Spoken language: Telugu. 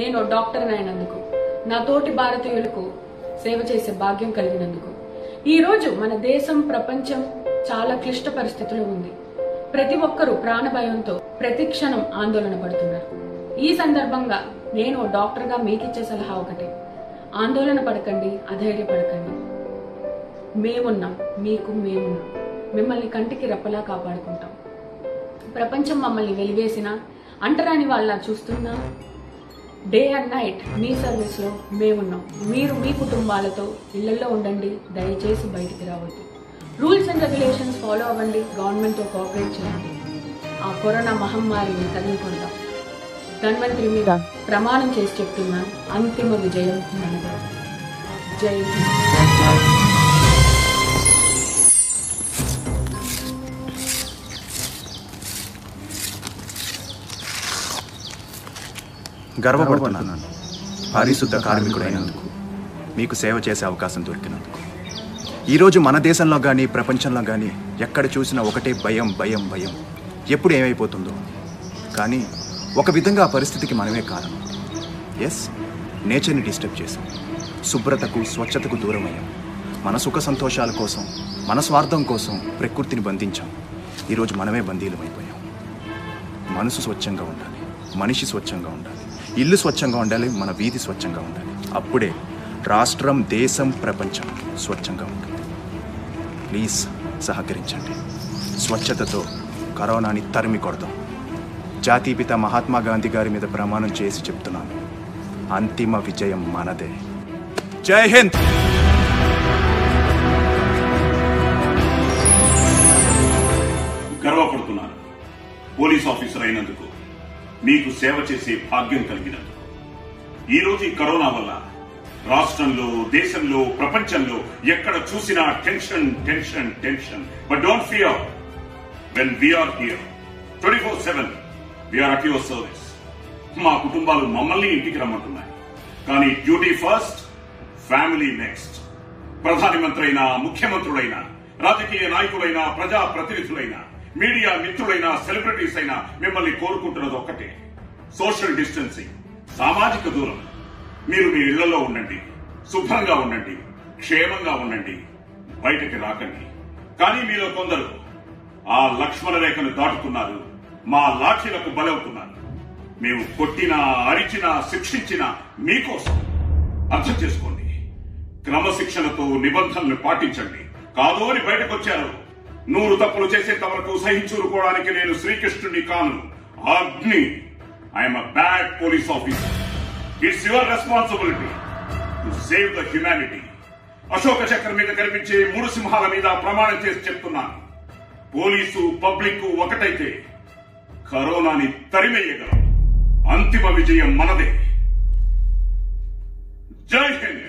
నేను డాక్టర్ అయినందుకు నా తోటి భారతీయులకు సేవ చేసే భాగ్యం కలిగినందుకు ఈ రోజు మన దేశం ప్రపంచం చాలా క్లిష్ట పరిస్థితిలో ఉంది ప్రతి ఒక్కరూ ప్రాణభయంతో ప్రతి క్షణం ఆందోళన పడుతున్నారు ఈ సందర్భంగా నేను డాక్టర్గా మీకిచ్చే సలహా ఒకటి ఆందోళన పడకండి అధైర్యపడకండి మేమున్నాం మీకు మేమున్నాం మిమ్మల్ని కంటికి రెప్పలా కాపాడుకుంటాం ప్రపంచం మమ్మల్ని వెలివేసిన అంటరాని వాళ్ళ చూస్తున్నా డే అండ్ నైట్ మీ సర్వీస్లో మేమున్నాం మీరు మీ కుటుంబాలతో ఇళ్లలో ఉండండి దయచేసి బయటికి రావద్దు రూల్స్ అండ్ రెగ్యులేషన్స్ ఫాలో అవ్వండి గవర్నమెంట్తో కోఆపరేట్ చేయండి ఆ కరోనా మహమ్మారిని తరిమికొందాం ధన్వంతరి మీద ప్రమాణం చేసి చెప్తున్నాను అంతిమ విజయం మనదే జై హింద్ గర్వపడుతున్నాను పారిశుద్ధ కార్మికుడైనందుకు మీకు సేవ చేసే అవకాశం దొరికినందుకు ఈరోజు మన దేశంలో కానీ ప్రపంచంలో కానీ ఎక్కడ చూసినా ఒకటే భయం భయం భయం ఎప్పుడు ఏమైపోతుందో కానీ ఒక విధంగా ఆ పరిస్థితికి మనమే కారణం ఎస్ నేచర్ని డిస్టర్బ్ చేసాం శుభ్రతకు స్వచ్ఛతకు దూరమయ్యాం మన సుఖ సంతోషాల కోసం మన స్వార్థం కోసం ప్రకృతిని బంధించాం ఈరోజు మనమే బందీలమైపోయాం మనసు స్వచ్ఛంగా ఉండాలి మనిషి స్వచ్ఛంగా ఉండాలి ఇల్లు స్వచ్ఛంగా ఉండాలి మన వీధి స్వచ్ఛంగా ఉండాలి అప్పుడే రాష్ట్రం దేశం ప్రపంచం స్వచ్ఛంగా ఉంటుంది ప్లీజ్ సహకరించండి స్వచ్ఛతతో కరోనాని తరిమి కొడదాం జాతీపిత మహాత్మా గాంధీ గారి మీద ప్రమాణం చేసి చెప్తున్నాను అంతిమ విజయం మనదే జై హింద్ గర్వపడుతున్నాను పోలీస్ ఆఫీసర్ అయినందుకు మీకు సేవ చేసే భాగ్యం కలిగినందుకు ఈ రోజు ఈ కరోనా వల్ల రాష్ట్రంలో దేశంలో ప్రపంచంలో ఎక్కడ చూసినా tension tension tension but don't fear when we are here twenty four seven we are at your service మా కుటుంబాలు మమ్మల్ని ఇంటికి రమ్మంటున్నాయి కానీ డ్యూటీ ఫస్ట్ ఫ్యామిలీ నెక్స్ట్ ప్రధానమంత్రి అయినా ముఖ్యమంత్రులైనా రాజకీయ నాయకులైనా ప్రజా ప్రతినిధులైనా మీడియా మిత్రులైనా సెలబ్రిటీస్ అయినా మిమ్మల్ని కోరుకుంటున్నది ఒక్కటే సోషల్ డిస్టెన్సింగ్ సామాజిక దూరం మీరు మీ ఇళ్లలో ఉండండి శుభ్రంగా ఉండండి క్షేమంగా ఉండండి బయటకి రాకండి కానీ మీలో కొందరు ఆ లక్ష్మణ రేఖను దాటుతున్నారు మా లాఠీలకు బలవుతున్నారు మేము కొట్టినా అరిచినా శిక్షించినా మీకోసం అర్థం చేసుకోండి క్రమశిక్షణతో నిబంధనలు పాటించండి కాదు అని బయటకొచ్చారు నూరు తప్పులు చేసేంత వరకు సహించుకోవడానికి నేను శ్రీకృష్ణుని కాను అగ్ని I'm a bad police officer it's your responsibility to save the humanity Ashoka చక్రం మీద కనిపించే మూడు సింహాల మీద ప్రమాణం చేసి చెప్తున్నాను పోలీసు పబ్లిక్ ఒకటైతే కరోనాని తరిమేయగలం అంతిమ విజయం మనదే జై హింద్